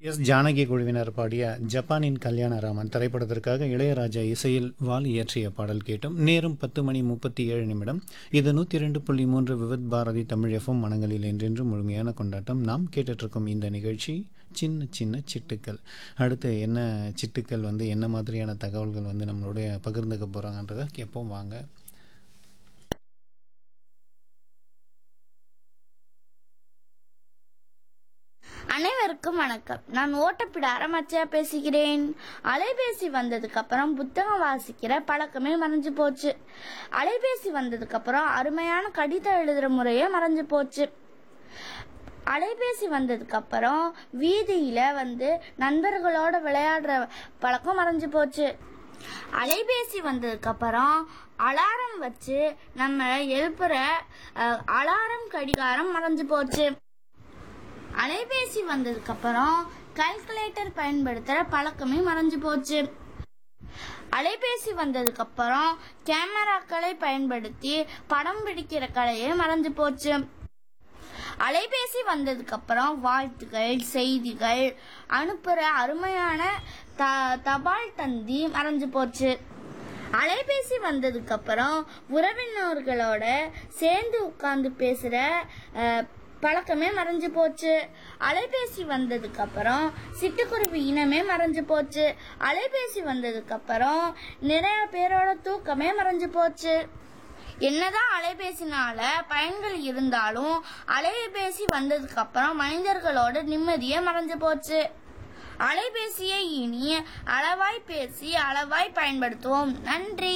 S Janaki குழுவினர் பாடிய ஜப்பானின் கல்யாண ராமன் திரைப்படத்திற்காக இளையராஜா இசையில் வால் இயற்றிய பாடல் கேட்டும் நேரம் பத்து மணி முப்பத்தி ஏழு நிமிடம் இது நூற்றி ரெண்டு புள்ளி மூன்று விவித் பாரதி தமிழ் எஃப்எம் மனங்களில் என்றென்று முழுமையான கொண்டாட்டம் நாம் கேட்டுட்ருக்கோம் இந்த நிகழ்ச்சி சின்ன சின்ன சிட்டுக்கள் அடுத்து என்ன சிட்டுக்கள் வந்து என்ன மாதிரியான தகவல்கள் வந்து நம்மளுடைய பகிர்ந்துக்க போகிறாங்கன்றதை கேட்போம் வாங்க அனைவருக்கும் வணக்கம் நான் ஓட்டப்பிடார மச்சையா பேசுகிறேன் அலைபேசி வந்ததுக்கு அப்புறம் புத்தகம் வாசிக்கிற பழக்கமே மறைஞ்சு போச்சு அலைபேசி வந்ததுக்கு அப்புறம் அருமையான கடிதம் எழுதுற முறையே மறைஞ்சு போச்சு அலைபேசி வந்ததுக்கு அப்புறம் வீதியில வந்து நண்பர்களோட விளையாடுற பழக்கம் மறைஞ்சு போச்சு அலைபேசி வந்ததுக்கு அப்புறம் அலாரம் வச்சு நம்ம எழுப்புற அஹ், அலாரம் கடிகாரம் மறைஞ்சு போச்சு அலைபேசி வந்ததுக்கு அப்புறம் கால்குலேட்டர் பயன்படுத்துற பழக்கமே மறைஞ்சு போச்சு அலைபேசி வந்ததுக்கு அப்புறம் கேமராக்களை பயன்படுத்தி படம் பிடிக்கிற கலையே மறைஞ்சு போச்சு அலைபேசி வந்ததுக்கு அப்புறம் வாழ்த்துகள் செய்திகள் அனுப்புற அருமையான த தபால் தந்தி மறைஞ்சு போச்சு அலைபேசி வந்ததுக்கு அப்புறம் உறவினர்களோட சேர்ந்து உட்கார்ந்து பேசுற அஹ், பழக்கமே மறைஞ்சு போச்சு அலைபேசி வந்ததுக்கு அப்புறம் சிட்டுக்குருவி இனமே மறைஞ்சு போச்சு அலைபேசி வந்ததுக்கு அப்புறம் நிறைய பேரோட தூக்கமே மறைஞ்சு போச்சு என்னதான் அலைபேசினால பயன்கள் இருந்தாலும் அலைபேசி வந்ததுக்கு அப்புறம் மனிதர்களோட நிம்மதியே மறைஞ்சு போச்சு அலைபேசியை இனி அளவாய் பேசி அளவாய் பயன்படுத்துவோம் நன்றி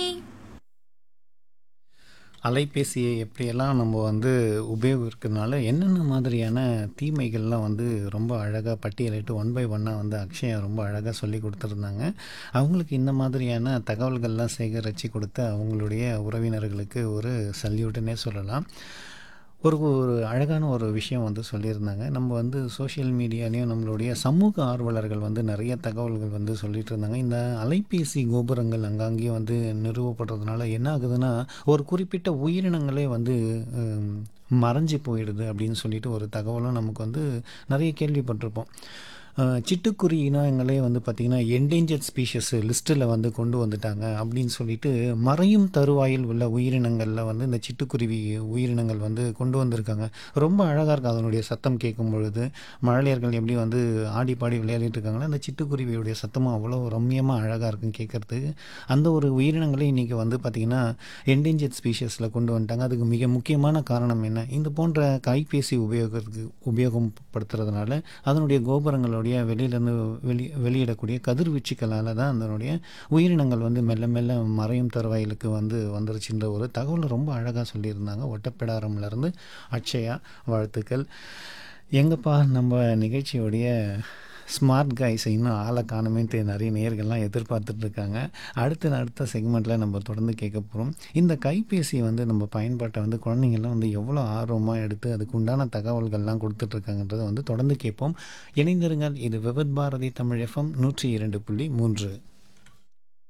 அலைபேசியை எப்படியெல்லாம் நம்ம வந்து உபயோகிக்கிறதுனால என்னென்ன மாதிரியான தீமைகள்லாம் வந்து ரொம்ப அழகாக பட்டியலிட்டு ஒன் பை ஒன்னாக வந்து அக்ஷயா ரொம்ப அழகாக சொல்லி கொடுத்துருந்தாங்க அவங்களுக்கு இந்த மாதிரியான தகவல்கள்லாம் சேகரித்து கொடுத்த அவங்களுடைய உறவினர்களுக்கு ஒரு சல்யூட்டுன்னே சொல்லலாம் ஒரு ஒரு அழகான ஒரு விஷயம் வந்து சொல்லியிருந்தாங்க நம்ம வந்து சோஷியல் மீடியாலேயும் நம்மளுடைய சமூக ஆர்வலர்கள் வந்து நிறைய தகவல்கள் வந்து சொல்லிட்டு இருந்தாங்க இந்த அலைபேசி கோபுரங்கள் அங்கங்கேயும் வந்து நிறுவப்படுறதுனால என்ன ஆகுதுன்னா ஒரு குறிப்பிட்ட உயிரினங்களே வந்து ஹம், மறைஞ்சு போயிடுது அப்படின்னு சொல்லிட்டு ஒரு தகவலும் நமக்கு வந்து நிறைய கேள்விப்பட்டிருப்போம் அஹ், சிட்டுக்குருவி இனங்களே வந்து பார்த்திங்கன்னா என்டேஞ்சர்ட் ஸ்பீஷஸ் லிஸ்ட்டில் வந்து கொண்டு வந்துட்டாங்க அப்படின்னு சொல்லிட்டு மறையும் தருவாயில் உள்ள உயிரினங்களில் வந்து இந்த சிட்டுக்குருவி உயிரினங்கள் வந்து கொண்டு வந்திருக்காங்க ரொம்ப அழகாக இருக்கும் அதனுடைய சத்தம் கேட்கும் பொழுது மழலையர்கள் எப்படி வந்து ஆடி பாடி விளையாடிட்டு இருக்காங்களோ அந்த சிட்டுக்குருவியுடைய சத்தமும் அவ்வளோ ரம்மியமாக அழகாக இருக்கும் கேட்குறதுக்கு அந்த ஒரு உயிரினங்களே இன்றைக்கி வந்து பார்த்திங்கன்னா என்டேஞ்சர்ட் ஸ்பீஷஸில் கொண்டு வந்துட்டாங்க அதுக்கு மிக முக்கியமான காரணம் என்ன இந்த போன்ற கைபேசி உபயோகத்துக்கு உபயோகப்படுத்துறதுனால அதனுடைய கோபுரங்களுடைய வெளியிலேருந்து வெளி வெளியிடக்கூடிய கதிர்வீச்சுக்களால் தான் அதனுடைய உயிரினங்கள் வந்து மெல்ல மெல்ல மறையும் தருவாயிலுக்கு வந்து வந்துருச்சுன்ற ஒரு தகவல் ரொம்ப அழகாக சொல்லியிருந்தாங்க ஒட்டப்பிடாரம்லேருந்து அக்ஷயா வாழ்த்துக்கள் எங்கப்பா நம்ம நிகழ்ச்சியோடைய ஸ்மார்ட் கைஸ் இன்னும் ஆளை காணுமேன்ட்டு நிறைய நேர்கள்லாம் எதிர்பார்த்துட்டு இருக்காங்க அடுத்த அடுத்த செக்மெண்ட்டில் நம்ம தொடர்ந்து கேட்க போகிறோம் இந்த கைபேசி வந்து நம்ம பயன்பாட்டை வந்து குழந்தைங்கள்லாம் வந்து எவ்வளோ ஆர்வமாக எடுத்து அதுக்கு உண்டான தகவல்கள்லாம் கொடுத்துட்ருக்காங்கன்றதை வந்து தொடர்ந்து கேட்போம் இணைந்திருங்கள் இது விபத் பாரதி தமிழ் எஃப்எம் நூற்றி இரண்டு புள்ளி மூன்று